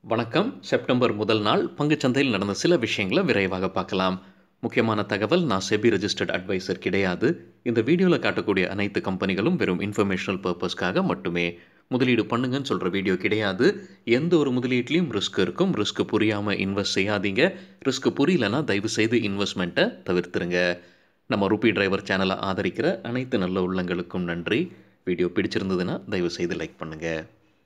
வணக்கம் செப்டம்பர் முதல் நாள் பங்குச்சந்தையில் நடந்த சில விஷயங்களை விரைவாக பார்க்கலாம் முக்கியமான தகவல் நான் செபி ரெஜிஸ்டர்ட் அட்வைசர் கிடையாது இந்த வீடியோவில் காட்டக்கூடிய அனைத்து கம்பெனிகளும் வெறும் இன்ஃபர்மேஷனல் பர்பஸ்க்காக மட்டுமே முதலீடு பண்ணுங்கன்னு சொல்கிற வீடியோ கிடையாது எந்த ஒரு முதலீட்லையும் ரிஸ்க் இருக்கும் ரிஸ்க் புரியாமல் இன்வெஸ்ட் செய்யாதீங்க ரிஸ்க் புரியலனா தயவு செய்து இன்வெஸ்ட்மெண்ட்டை தவிர்த்துருங்க நம்ம ருபி டிரைவர் சேனலை ஆதரிக்கிற அனைத்து நல்ல உள்ளங்களுக்கும் நன்றி வீடியோ பிடிச்சிருந்ததுன்னா தயவு செய்து லைக் பண்ணுங்கள்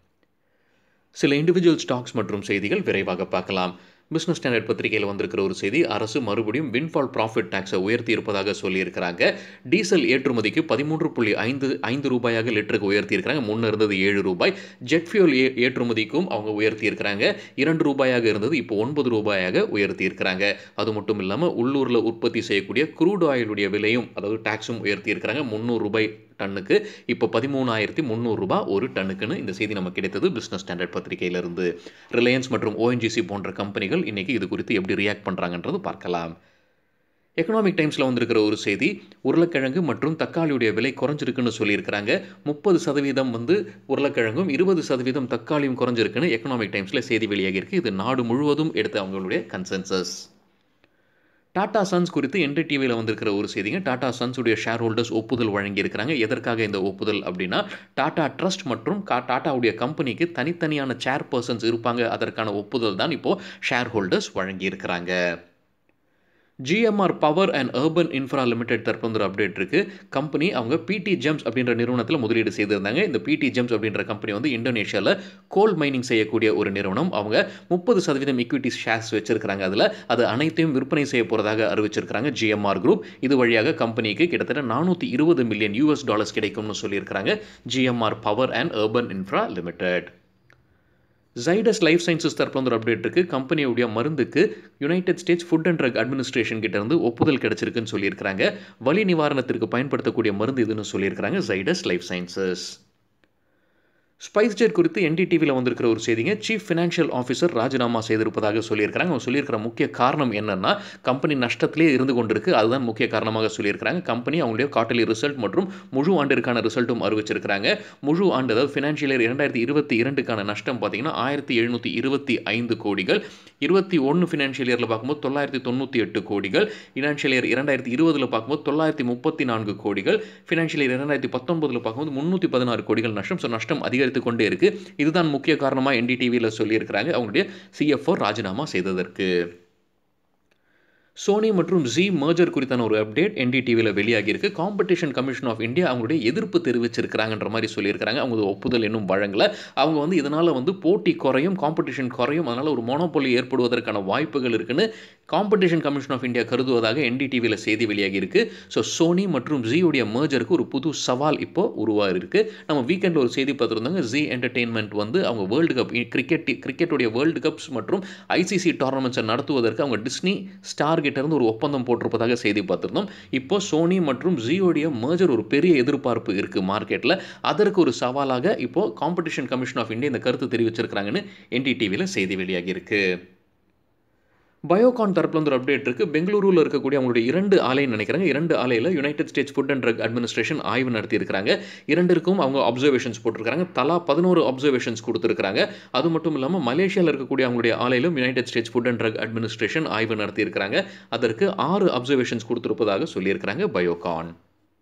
சில இண்டிவிஜுவல் ஸ்டாக்ஸ் மற்றும் செய்திகள் விரைவாக பார்க்கலாம் பிஸ்னஸ் ஸ்டாண்டர்ட் பத்திரிகையில் வந்திருக்கிற ஒரு செய்தி அரசு மறுபடியும் வின்ஃபால் ப்ராஃபிட் டாக்ஸை உயர்த்தி இருப்பதாக சொல்லியிருக்கிறாங்க டீசல் ஏற்றுமதிக்கு பதிமூன்று புள்ளி ஐந்து ஐந்து ரூபாயாக லிட்டருக்கு உயர்த்தியிருக்கிறாங்க முன்ன இருந்தது ஏழு ரூபாய் ஜெட் ஃபியூல் ஏ ஏற்றுமதிக்கும் அவங்க உயர்த்தியிருக்கிறாங்க இரண்டு ரூபாயாக இருந்தது இப்போ ஒன்பது ரூபாயாக உயர்த்தியிருக்கிறாங்க அது மட்டும் இல்லாமல் உள்ளூரில் உற்பத்தி செய்யக்கூடிய க்ரூட் ஆயிலுடைய விலையும் அதாவது டாக்ஸும் உயர்த்தியிருக்கிறாங்க முந்நூறு ரூபாய் டன்னுக்கு இப்போ பதிமூணாயிரத்தி முந்நூறுரூபா ஒரு டன்னுக்குன்னு இந்த செய்தி நமக்கு கிடைத்தது பிஸ்னஸ் ஸ்டாண்டர்ட் பத்திரிகையிலிருந்து ரிலையன்ஸ் மற்றும் ஓஎன்ஜிசி போன்ற கம்பெனிகள் இன்றைக்கி இது குறித்து எப்படி ரியாக்ட் பண்ணுறாங்கன்றது பார்க்கலாம் எக்கனாமிக் டைம்ஸில் வந்திருக்கிற ஒரு செய்தி உருளைக்கிழங்கு மற்றும் தக்காளியுடைய விலை குறைஞ்சிருக்குன்னு சொல்லியிருக்கிறாங்க முப்பது சதவீதம் வந்து உருளைக்கிழங்கும் இருபது சதவீதம் தக்காளியும் குறைஞ்சிருக்குன்னு எக்கனாமிக் டைம்ஸில் செய்தி வெளியாகியிருக்கு இது நாடு முழுவதும் எடுத்த அவங்களுடைய கன்சென்சஸ் டாடா சன்ஸ் குறித்து என்டி டிவியில் வந்திருக்கிற ஒரு செய்திங்க டாடா சன்ஸுடைய ஷேர் ஹோல்டர்ஸ் ஒப்புதல் வழங்கியிருக்கிறாங்க எதற்காக இந்த ஒப்புதல் அப்படின்னா டாடா ட்ரஸ்ட் மற்றும் கா டாட்டாவுடைய கம்பெனிக்கு தனித்தனியான சேர் பர்சன்ஸ் இருப்பாங்க அதற்கான ஒப்புதல் தான் இப்போது ஷேர் ஹோல்டர்ஸ் வழங்கியிருக்கிறாங்க GMR power and urban infra limited தரப்பு வந்து ஒரு அப்டேட் இருக்குது கம்பெனி அவங்க பிடி ஜெம்ஸ் அப்படின்ற நிறுவனத்தில் முதலீடு செய்திருந்தாங்க இந்த பிடி ஜெம்ஸ் அப்படின்ற கம்பெனி வந்து இந்தோனேஷியாவில் கோல் மைனிங் செய்யக்கூடிய ஒரு நிறுவனம் அவங்க முப்பது சதவீதம் இக்விட்டி ஷேர்ஸ் வச்சிருக்கிறாங்க அதில் அது அனைத்தையும் விற்பனை செய்ய போகிறதாக அறிவிச்சிருக்கிறாங்க ஜிஎம்ஆர் குரூப் இது வழியாக கம்பெனிக்கு கிட்டத்தட்ட நானூற்றி இருபது மில்லியன் யூஎஸ் டாலர்ஸ் கிடைக்கும்னு சொல்லியிருக்கிறாங்க GMR power and urban infra limited Zydus life sciences தரப்பில் வந்து ஒரு அப்டேட் இருக்குது கம்பெனியுடைய மருந்துக்கு United States Food and Drug Administration கிட்ட இருந்து ஒப்புதல் கிடைச்சிருக்குன்னு சொல்லியிருக்கிறாங்க வலி நிவாரணத்திற்கு பயன்படுத்தக்கூடிய மருந்து இதுன்னு சொல்லியிருக்கிறாங்க Zydus life sciences SpiceJet குறித்து என்டிடிவியில் வந்திருக்கிற ஒரு செய்திங்க சீஃப் ஃபினான்ஷியல் ஆஃபீஸர் ராஜினாமா செய்திருப்பதாக சொல்லியிருக்கிறாங்க அவங்க சொல்லியிருக்கிற முக்கிய காரணம் என்னென்னா கம்பெனி நஷ்டத்திலே இருந்து கொண்டிருக்கு அதுதான் முக்கிய காரணமாக சொல்லியிருக்கிறாங்க கம்பெனி அவங்களுடைய காட்டலி ரிசல்ட் மற்றும் முழு ஆண்டிற்கான ரிசல்ட்டும் அறிவிச்சிருக்கிறாங்க முழு ஆண்டு அதாவது ஃபினான்ஷியல் இயர் இரண்டாயிரத்தி இருபத்தி இரண்டுக்கான நஷ்டம் பார்த்தீங்கன்னா ஆயிரத்தி எழுநூற்றி இருபத்தி ஐந்து கோடிகள் இருபத்தி ஒன்று ஃபினான்ஷியல் இயரில் பார்க்கும்போது தொள்ளாயிரத்தி தொண்ணூற்றி எட்டு கோடிகள் ஃபினான்ஷியல் இயர் இரண்டாயிரத்தி இருபதில் பார்க்கும்போது தொள்ளாயிரத்தி முப்பத்தி நான்கு கோடிகள் ஃபினான்ஷியல் இயர் இரண்டாயிரத்தி பத்தொன்பதில் பார்க்கும்போது முந்நூற்றி பதினாறு கோடிகள் நஷ்டம் ஸோ நஷ்டம் அதிகரித்து கொண்டே இருக்கு இதுதான் முக்கிய காரணமாக என்டிடிவியில் சொல்லியிருக்கிறாங்க அவங்களுடைய சிஎஃப்ஓ ராஜினாமா செய்ததற்கு சோனி மற்றும் ஜி மர்ஜர் குறித்தான ஒரு அப்டேட் என்டிடிவியில் வெளியாகியிருக்கு காம்படிஷன் கமிஷன் ஆஃப் இந்தியா அவங்களுடைய எதிர்ப்பு தெரிவிச்சிருக்கிறாங்கன்ற மாதிரி சொல்லியிருக்கிறாங்க அவங்க ஒப்புதல் இன்னும் வழங்கல அவங்க வந்து இதனால் வந்து போட்டி குறையும் காம்படிஷன் குறையும் அதனால் ஒரு மோனோபொலி ஏற்படுவதற்கான வாய்ப்புகள் இருக்குன்னு காம்படிஷன் கமிஷன் ஆஃப் இந்தியா கருதுவதாக என்டிடிவியில் செய்தி வெளியாகியிருக்கு ஸோ சோனி மற்றும் ஜியோடைய மர்ஜருக்கு ஒரு புது சவால் இப்போ உருவாக இருக்குது நம்ம வீக்கெண்டில் ஒரு செய்தி பார்த்துருந்தாங்க ஜி என்டர்டெயின்மெண்ட் வந்து அவங்க வேர்ல்டு கப் கிரிக்கெட் கிரிக்கெட்டுடைய வேர்ல்டு கப்ஸ் மற்றும் ஐசிசி டோர்னமெண்ட்ஸை நடத்துவதற்கு அவங்க டிஸ்னி ஸ்டார் கிட்டேருந்து ஒரு ஒப்பந்தம் போட்டிருப்பதாக செய்தி பார்த்துருந்தோம் இப்போ சோனி மற்றும் ஜியோடைய மேஜர் ஒரு பெரிய எதிர்பார்ப்பு இருக்குது மார்க்கெட்டில் அதற்கு ஒரு சவாலாக இப்போ காம்படிஷன் கமிஷன் ஆஃப் இந்தியா இந்த கருத்து தெரிவிச்சிருக்கிறாங்கன்னு என்டிடிவியில் செய்தி வெளியாகியிருக்கு பயோகான் தரப்பில் வந்து ஒரு அப்டேட் இருக்குது பெங்களூருவில் இருக்கக்கூடிய அவங்களுடைய இரண்டு ஆலைன்னு நினைக்கிறாங்க இரண்டு ஆலையில் United States Food and Drug Administration ஆய்வு நடத்தியிருக்கிறாங்க இரண்டிற்கும் அவங்க அப்சர்வேஷன்ஸ் போட்டிருக்காங்க தலா பதினோரு அப்சர்வேஷன்ஸ் கொடுத்துருக்காங்க அது மட்டும் இல்லாமல் மலேசியாவில் இருக்கக்கூடிய அவங்களுடைய ஆலையிலும் United States Food and Drug Administration ஆய்வு நடத்தியிருக்கிறாங்க அதற்கு ஆறு அப்சர்வேஷன்ஸ் கொடுத்துருப்பதாக சொல்லியிருக்கிறாங்க பயோகான்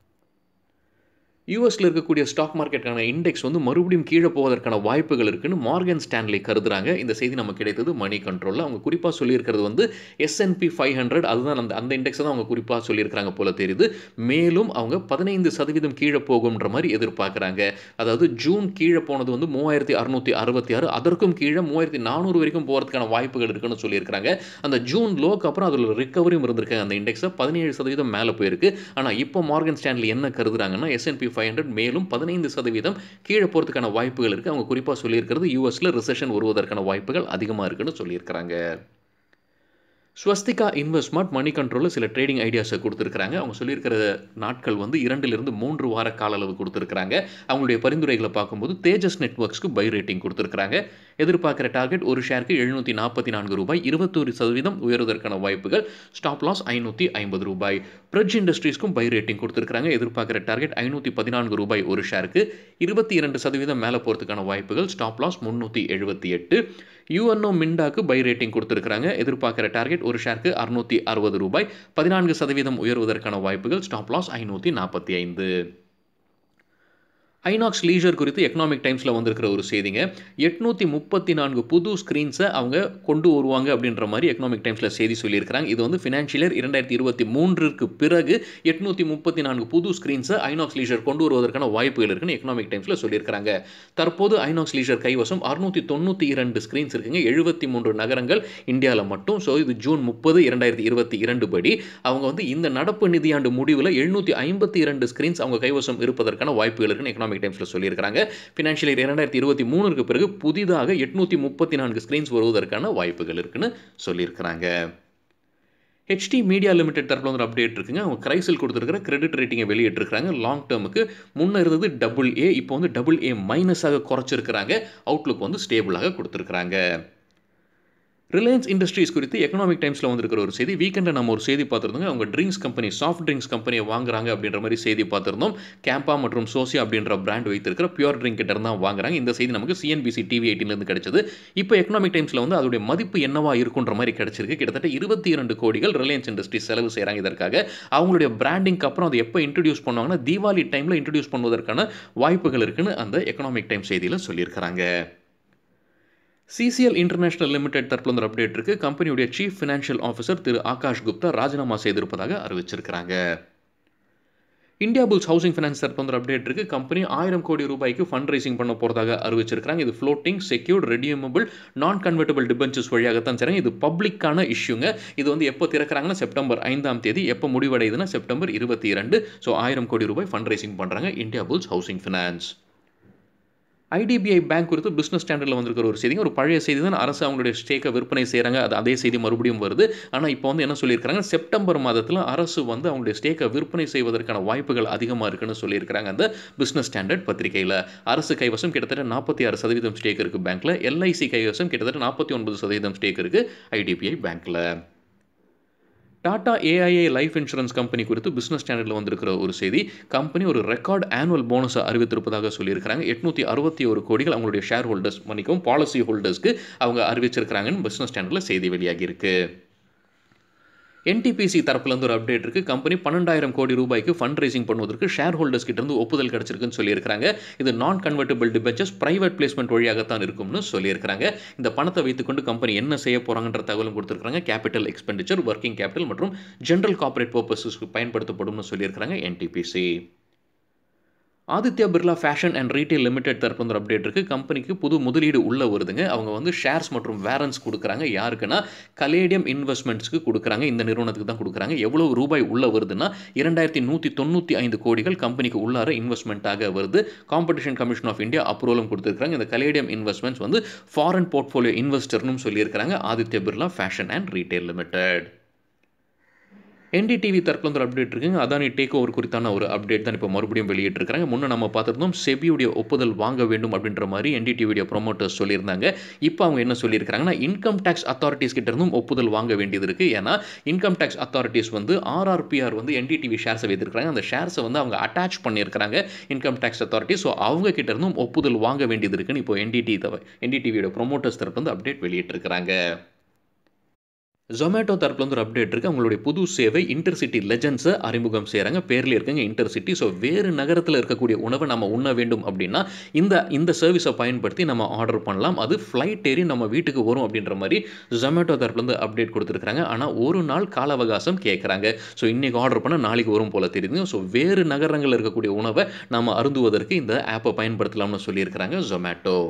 யூஎஸில் இருக்கக்கூடிய ஸ்டாக் மார்க்கெட்டுக்கான இண்டெக்ஸ் வந்து மறுபடியும் கீழே போவதற்கான வாய்ப்புகள் இருக்குன்னு மார்கன் ஸ்டான்லி கருதுறாங்க இந்த செய்தி நமக்கு கிடைத்தது மணி கண்ட்ரோலில் அவங்க குறிப்பாக சொல்லியிருக்கிறது வந்து எஸ்என்பி ஃபைவ் ஹண்ட்ரட் அதுதான் அந்த அந்த இண்டெக்ஸ் தான் அவங்க குறிப்பாக சொல்லியிருக்கிறாங்க போல தெரியுது மேலும் அவங்க பதினைந்து சதவீதம் கீழே போகும்ன்ற மாதிரி எதிர்பார்க்குறாங்க அதாவது ஜூன் கீழே போனது வந்து மூவாயிரத்தி அறுநூற்றி அறுபத்தி ஆறு அதற்கும் கீழே மூவாயிரத்தி நானூறு வரைக்கும் போகிறதுக்கான வாய்ப்புகள் இருக்குன்னு சொல்லியிருக்கிறாங்க அந்த ஜூன் லோக்கு அப்புறம் அதில் ரிக்கவரியும் இருந்திருக்காங்க அந்த இண்டெக்ஸை பதினேழு சதவீதம் மேலே போயிருக்கு ஆனால் இப்போ மார்கன் ஸ்டான்லி என்ன கருதுறாங்கன்னா எஸ்என்பி ஃபைவ் ஹண்ட்ரட் மேலும் பதினைந்து சதவீதம் கீழே போகிறதுக்கான வாய்ப்புகள் இருக்குது அவங்க குறிப்பாக சொல்லியிருக்கிறது யூஎஸில் ரிசெஷன் வருவதற்கான வாய்ப்புகள் அதிகமாக இருக்குன்னு சொல்லியிருக்கிறாங்க ஸ்வஸ்திகா இன்வெஸ்ட்மெண்ட் மணி கண்ட்ரோலில் சில ட்ரேடிங் ஐடியாஸை கொடுத்துருக்காங்க அவங்க சொல்லியிருக்கிற நாட்கள் வந்து இரண்டிலிருந்து மூன்று வார கால அளவு கொடுத்துருக்காங்க அவங்களுடைய பரிந்துரைகளை பார்க்கும்போது தேஜஸ் நெட்ஒர்க்ஸ்க்கு பை ரேட்டிங் கொடுத்துருக்காங்க எதிர்பார்க்குற டார்கெட் ஒரு ஷேருக்கு எழுநூற்றி நாற்பத்தி நான்கு ரூபாய் இருபத்தோரு சதவீதம் உயர்வதற்கான வாய்ப்புகள் ஸ்டாப் லாஸ் ஐநூற்றி ஐம்பது ரூபாய் பிரஜ் இண்டஸ்ட்ரீஸ்க்கும் பை ரேட்டிங் கொடுத்துருக்காங்க எதிர்பார்க்குற டார்கெட் ஐநூற்றி பதினான்கு ரூபாய் ஒரு ஷேருக்கு இருபத்தி இரண்டு சதவீதம் மேலே போகிறதுக்கான வாய்ப்புகள் ஸ்டாப் லாஸ் முந்நூற்றி எழுபத்தி எட்டு யூஎன்ஓ மிண்டாக்கு பை ரேட்டிங் கொடுத்துருக்காங்க எதிர்பார்க்குற டார்கெட் ஒரு ஷேருக்கு அறுநூற்றி அறுபது ரூபாய் பதினான்கு சதவீதம் உயர்வதற்கான வாய்ப்புகள் ஸ்டாப் லாஸ் ஐநூற்றி நாற்பத்தி ஐந்து ஐநாக்ஸ் லீஜர் குறித்து எக்கனாமிக் டைம்ஸில் வந்திருக்கிற ஒரு செய்திங்க எட்நூற்றி முப்பத்தி நான்கு புது ஸ்க்ரீன்ஸை அவங்க கொண்டு வருவாங்க அப்படின்ற மாதிரி எக்கனாமிக் டைம்ஸில் செய்தி சொல்லியிருக்கிறாங்க இது வந்து ஃபினான்ஷியல் இயர் இரண்டாயிரத்தி இருபத்தி மூன்றுக்கு பிறகு எட்நூற்றி முப்பத்தி நான்கு புது ஸ்க்ரீன்ஸை ஐநாக்ஸ் லீஜர் கொண்டு வருவதற்கான வாய்ப்புகள் இருக்குன்னு எக்கனாமிக் டைம்ஸில் சொல்லியிருக்காங்க தற்போது ஐநாக்ஸ் லீஜர் கைவசம் அறுநூற்றி தொண்ணூற்றி இரண்டு ஸ்க்ரீன்ஸ் இருக்குங்க எழுபத்தி மூன்று நகரங்கள் இந்தியாவில் மட்டும் ஸோ இது ஜூன் முப்பது இரண்டாயிரத்தி இருபத்தி இரண்டு படி அவங்க வந்து இந்த நடப்பு நிதியாண்டு முடிவில் எழுநூற்றி ஐம்பத்தி இரண்டு ஸ்க்ரீன்ஸ் அவங்க கைவசம் இருப்பதற்கான வாய்ப்புகள் இருக்குன்னு எக்கனாமிக் டைம்ஸில் சொல்லியிருக்காங்க ஃபினான்ஷியல் இயர் இரண்டாயிரத்தி இருபத்தி மூணுக்கு பிறகு புதிதாக எட்நூற்றி முப்பத்தி நான்கு ஸ்க்ரீன்ஸ் வருவதற்கான வாய்ப்புகள் இருக்குன்னு சொல்லியிருக்கிறாங்க ஹெச்டி மீடியா லிமிடெட் தரப்பில் வந்து அப்டேட் இருக்குங்க அவங்க கிரைசில் கொடுத்துருக்கிற கிரெடிட் ரேட்டிங்கை வெளியிட்டிருக்காங்க லாங் டேர்முக்கு முன்னே இருந்தது டபுள் ஏ இப்போ வந்து டபுள் ஏ மைனஸாக குறைச்சிருக்கிறாங்க அவுட்லுக் வந்து ஸ்டேபிளாக கொடுத்துருக்குறாங்க ரிலையன்ஸ் இண்டஸ்ட்ரீஸ் குறித்து எக்கனாமிக் டைம்ஸில் வந்திருக்கிற ஒரு செய்தி வீக்கெண்டில் நம்ம ஒரு செய்தி பார்த்துருந்தோங்க அவங்க ட்ரிங்க்ஸ் கம்பெனி சாஃப்ட் ட்ரிங்க்ஸ் கம்பெனியை வாங்குறாங்க அப்படின்ற மாதிரி செய்தி பார்த்துருந்தோம் கேம்பா மற்றும் சோசியா அப்படின்ற பிராண்ட் வைத்திருக்கிற பியூர் ட்ரிங்க் கிட்ட தான் வாங்குறாங்க இந்த செய்தி நமக்கு சிஎன்பிசி டிவி எயிட்டிலேருந்து கிடைச்சது இப்போ எக்கனாமிக் டைம்ஸில் வந்து அதோடைய மதிப்பு என்னவா இருக்குன்ற மாதிரி கிடைச்சிருக்கு கிட்டத்தட்ட இருபத்தி இரண்டு கோடிகள் ரிலையன்ஸ் இண்டஸ்ட்ரீஸ் செலவு செய்கிறாங்க இதற்காக அவங்களுடைய பிராண்டிங்க்கு அப்புறம் அதை எப்போ இன்ட்ரடியூஸ் பண்ணுவாங்கன்னா தீபாவளி டைமில் இன்ட்ரடியூஸ் பண்ணுவதற்கான வாய்ப்புகள் இருக்குன்னு அந்த எக்கனாமிக் டைம் செய்தியில் சொல்லியிருக்கிறாங்க சிசிஎல் இன்டர்நேஷனல் லிமிடெட் தரப்பில் வந்து அப்டேட் இருக்கு கம்பெனியுடைய சீஃப் ஃபினான்ஷியல் ஆஃபீஸர் திரு ஆகாஷ் குப்தா ராஜினாமா செய்திருப்பதாக அறிவிச்சிருக்கிறாங்க இந்தியா புல்ஸ் ஹவுசிங் ஃபைனான்ஸ் தரப்பு வந்து அப்டேட் இருக்கு கம்பெனி ஆயிரம் கோடி ரூபாய்க்கு ஃபண்ட் ரைசிங் பண்ண போகிறதாக அறிவிச்சிருக்காங்க இது floating secured redeemable non convertible debentures வழியாகத்தான் செய்கிறாங்க இது பப்ளிக்கான இஷ்யூங்க இது வந்து எப்போ திறக்கிறாங்கன்னா செப்டம்பர் ஐந்தாம் தேதி எப்போ முடிவடையுதுன்னா செப்டம்பர் இருபத்தி இரண்டு ஸோ ஆயிரம் கோடி ரூபாய் ஃபண்ட் ரைசிங் பண்ணுறாங்க Indiabulls housing finance IDBI bank குறித்து பிஸ்னஸ் ஸ்டாண்டர்டில் வந்திருக்கிற ஒரு செய்தி ஒரு பழைய செய்தி தான் அரசு அவங்களுடைய ஸ்டேக்கை விற்பனை செய்கிறாங்க அது அதே செய்தி மறுபடியும் வருது ஆனால் இப்போ வந்து என்ன சொல்லியிருக்காங்க செப்டம்பர் மாதத்தில் அரசு வந்து அவங்களுடைய ஸ்டேக்கை விற்பனை செய்வதற்கான வாய்ப்புகள் அதிகமாக இருக்குன்னு சொல்லியிருக்கிறாங்க அந்த பிஸ்னஸ் ஸ்டாண்டர்ட் பத்திரிகையில் அரசு கைவசம் கிட்டத்தட்ட நாற்பத்தி ஆறு சதவீதம் ஸ்டேக் இருக்குது பேங்க்கில் எல்ஐசி கைவசம் கிட்டத்தட்ட நாற்பத்தி ஒன்பது சதவீதம் ஸ்டேக் இருக்குது ஐடிபிஐ பேங்க்கில் Tata AIA life insurance company குறித்து பிஸ்னஸ் ஸ்டாண்டர்டில் வந்திருக்கிற ஒரு செய்தி கம்பெனி ஒரு ரெக்கார்ட் ஆனுவல் போனஸை அறிவித்திருப்பதாக சொல்லியிருக்கிறாங்க எட்நூற்றி அறுபத்தி ஒரு கோடிகள் அவங்களுடைய ஷேர் ஹோல்டர்ஸ் மன்னிக்கவும் பாலிசி ஹோல்டர்ஸ்க்கு அவங்க அறிவிச்சிருக்கிறாங்கன்னு பிஸ்னஸ் ஸ்டாண்டர்டில் செய்தி வெளியாகி இருக்கு என்டிபிசி தரப்புலேருந்து ஒரு அப்டேட் இருக்குது கம்பெனி பன்னெண்டாயிரம் கோடி ரூபாய்க்கு ஃபண்ட் ரைசிங் பண்ணுவதற்கு ஷேர் ஹோல்டர்ஸ் கிட்டேருந்து ஒப்புதல் கிடச்சிருக்குன்னு சொல்லியிருக்காங்க இது நான் கன்வெர்டபிள் டிபெச்சர்ஸ் பிரைவேட் பிளேஸ்மெண்ட் வழியாகத்தான் இருக்கும்னு சொல்லியிருக்காங்க இந்த பணத்தை வைத்துக்கொண்டு கம்பெனி என்ன செய்ய போகிறாங்கன்ற தகவலும் கொடுத்துருக்காங்க கேபிட்டல் எக்ஸ்பெண்டிச்சர் ஒர்க்கிங் கேபிட்டல் மற்றும் ஜென்ரல் கார்பரேட் பர்பஸஸ்க்கு பயன்படுத்தப்படும்னு சொல்லியிருக்காங்க NTPC Aditya Birla fashion and retail limited தரப்பு வந்து அப்டேட் இருக்குது கம்பெனிக்கு புது முதலீடு உள்ள வருதுங்க அவங்க வந்து ஷேர்ஸ் மற்றும் வேரன்ஸ் கொடுக்குறாங்க யாருக்குன்னா கலேடியம் இன்வெஸ்ட்மெண்ட்ஸ்க்கு கொடுக்குறாங்க இந்த நிறுவனத்துக்கு தான் கொடுக்குறாங்க எவ்வளோ ரூபாய் உள்ள வருதுன்னா இரண்டாயிரத்தி நூற்றி தொண்ணூற்றி ஐந்து கோடிகள் கம்பெனிக்கு உள்ளார இன்வெஸ்ட்மெண்ட்டாக வருது காம்படிஷன் கமிஷன் ஆஃப் இந்தியா அப்ரூவலும் கொடுத்துருக்காங்க இந்த கலேடியம் இன்வெஸ்ட்மெண்ட்ஸ் வந்து ஃபாரின் போர்ட்ஃபோலியோ இன்வெஸ்டர்னு சொல்லியிருக்காங்க Aditya Birla fashion and retail limited NDTV தரப்பில் வந்து ஒரு அப்டேட் இருக்குங்க அதானி டேக் ஓவர் குறித்தான ஒரு அப்டேட் தான் இப்போ மறுபடியும் வெளியிட்டிருக்காங்க முன்னே நம்ம பார்த்துருந்தோம் செபியுடைய ஒப்புதல் வாங்க வேண்டும் அப்படின்ற மாதிரி என்டிடிவியுடைய ப்ரொமோட்டர்ஸ் சொல்லியிருந்தாங்க இப்போ அவங்க என்ன சொல்லியிருக்காங்கன்னா இன்கம் டேக்ஸ் அத்தாரிட்டிஸ் கிட்ட இருந்தும் ஒப்புதல் வாங்க வேண்டியது இருக்குது ஏன்னா இன்கம் டேக்ஸ் அத்தாரிட்டிஸ் வந்து ஆர்ஆர்பிஆர் வந்து என்டிடிவி ஷேர்ஸை வைத்திருக்காங்க அந்த ஷேர்ஸை வந்து அவங்க அட்டாச் பண்ணியிருக்கிறாங்க இன்கம் டேக்ஸ் அத்தாரிட்டி ஸோ அவங்க கிட்ட இருந்தும் ஒப்புதல் வாங்க வேண்டியது இருக்குன்னு இப்போ என்டிடி என்டிடிவியோட ப்ரொமோட்டர்ஸ் தரப்பு வந்து அப்டேட் வெளியிட்டிருக்கிறாங்க ஜொமேட்டோ தரப்பில் வந்து ஒரு அப்டேட் இருக்குது அவங்களுடைய புது சேவை இன்டர்சிட்டி லெஜன்ஸை அறிமுகம் செய்கிறாங்க பேரில் இருக்குங்க இன்டர்சிட்டி ஸோ வேறு நகரத்தில் இருக்கக்கூடிய உணவை நம்ம உண்ண வேண்டும் அப்படின்னா இந்த இந்த சர்வீஸை பயன்படுத்தி நம்ம ஆர்டர் பண்ணலாம் அது ஃப்ளைட் ஏறி நம்ம வீட்டுக்கு வரும் அப்படின்ற மாதிரி ஜொமேட்டோ தரப்புலேருந்து அப்டேட் கொடுத்துருக்காங்க ஆனால் ஒரு நாள் கால அவகாசம் கேட்குறாங்க ஸோ இன்றைக்கி ஆர்டர் பண்ணால் நாளைக்கு வரும் போல் தெரியுது ஸோ வேறு நகரங்களில் இருக்கக்கூடிய உணவை நம்ம அருந்துவதற்கு இந்த ஆப்பை பயன்படுத்தலாம்னு சொல்லியிருக்கிறாங்க ஜொமேட்டோ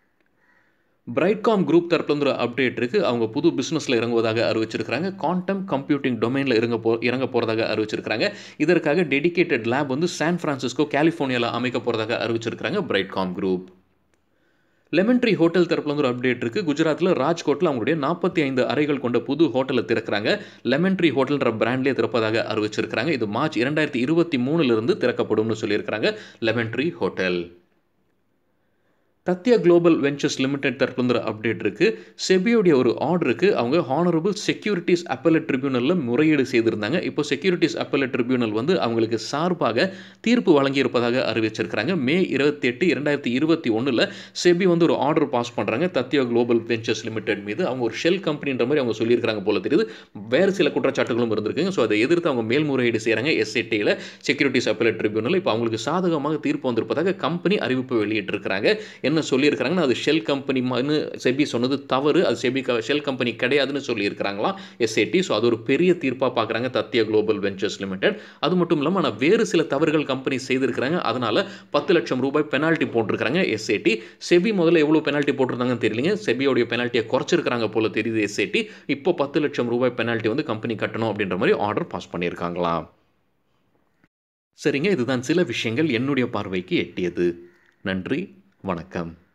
பிரைட்காம் குரூப் தரப்புலேருந்து ஒரு அப்டேட் இருக்குது அவங்க புது பிஸ்னஸில் இறங்குவதாக அறிவிச்சிருக்கிறாங்க குவாண்டம் கம்ப்யூட்டிங் டொமைனில் இறங்க போ இறங்க போகிறதாக அறிவிச்சிருக்கிறாங்க இதற்காக டெடிகேட்டட் லேப் வந்து சான் ஃப்ரான்சிஸ்கோ கலிஃபோர்னியாவில் அமைக்க போகிறதாக அறிவிச்சிருக்கிறாங்க பிரைட்காம் குரூப் லெமன் ட்ரீ ஹோட்டல் தரப்புலேருந்து ஒரு அப்டேட் இருக்குது குஜராத்தில் ராஜ்கோட்டில் அவங்களுடைய நாற்பத்தி ஐந்து அறைகள் கொண்ட புது ஹோட்டலை திறக்கிறாங்க லெமன் ட்ரீ ஹோட்டல்ன்ற பிராண்ட்லேயே திறப்பதாக அறிவிச்சிருக்கிறாங்க இது மார்ச் இரண்டாயிரத்தி இருபத்தி மூணுலேருந்து திறக்கப்படும்னு சொல்லியிருக்கிறாங்க லெமன் ட்ரீ ஹோட்டல் தத்யா குளோபல் வெஞ்சர்ஸ் லிமிடெட் தரப்புல ஒரு அப்டேட் இருக்குது செபியோடைய ஒரு ஆர்டருக்கு அவங்க ஹானரபிள் செக்யூரிட்டிஸ் அப்பலட் ட்ரிபியூனலில் முறையீடு செய்திருந்தாங்க இப்போ செக்யூரிட்டிஸ் அப்பலட் ட்ரிபியூனல் வந்து அவங்களுக்கு சார்பாக தீர்ப்பு வழங்கியிருப்பதாக அறிவிச்சிருக்கிறாங்க மே இருபத்தி எட்டு இரண்டாயிரத்தி இருபத்தி ஒன்றில் செபி வந்து ஒரு ஆர்டர் பாஸ் பண்ணுறாங்க தத்யா குளோபல் வெஞ்சர்ஸ் லிமிடெட் மீது அவங்க ஒரு ஷெல் கம்பெனின்ற மாதிரி அவங்க சொல்லியிருக்காங்க போல தெரியுது வேறு சில குற்றச்சாட்டுகளும் இருந்திருக்குங்க ஸோ அதை எதிர்த்து அவங்க மேல்முறையீடு செய்கிறாங்க எஸ்ஐடியில் செக்யூரிட்டிஸ் அப்பலட் ட்ரிபியூனல் இப்போ அவங்களுக்கு சாதகமாக தீர்ப்பு வந்திருப்பதாக கம்பெனி அறிவிப்பு வெளியிட்டிருக்கிறாங்க என்ன சொல்லியிருக்கிறாங்கன்னா அது ஷெல் கம்பெனின்னு செபி சொன்னது தவறு அது செபி ஷெல் கம்பெனி கிடையாதுன்னு சொல்லியிருக்கிறாங்களாம் எஸ்ஏடி ஸோ அது ஒரு பெரிய தீர்ப்பாக பார்க்குறாங்க தத்திய குளோபல் வெஞ்சர்ஸ் லிமிடெட் அது மட்டும் இல்லாமல் ஆனால் வேறு சில தவறுகள் கம்பெனி செய்திருக்கிறாங்க அதனால் பத்து லட்சம் ரூபாய் பெனால்ட்டி போட்டிருக்கிறாங்க எஸ்ஏடி செபி முதல்ல எவ்வளோ பெனால்ட்டி போட்டிருந்தாங்கன்னு தெரியலங்க செபியோடைய பெனால்ட்டியை குறைச்சிருக்கிறாங்க போல தெரியுது எஸ்ஏடி இப்போ பத்து லட்சம் ரூபாய் பெனால்ட்டி வந்து கம்பெனி கட்டணும் அப்படின்ற மாதிரி ஆர்டர் பாஸ் பண்ணியிருக்காங்களா சரிங்க இதுதான் சில விஷயங்கள் என்னுடைய பார்வைக்கு எட்டியது நன்றி வணக்கம்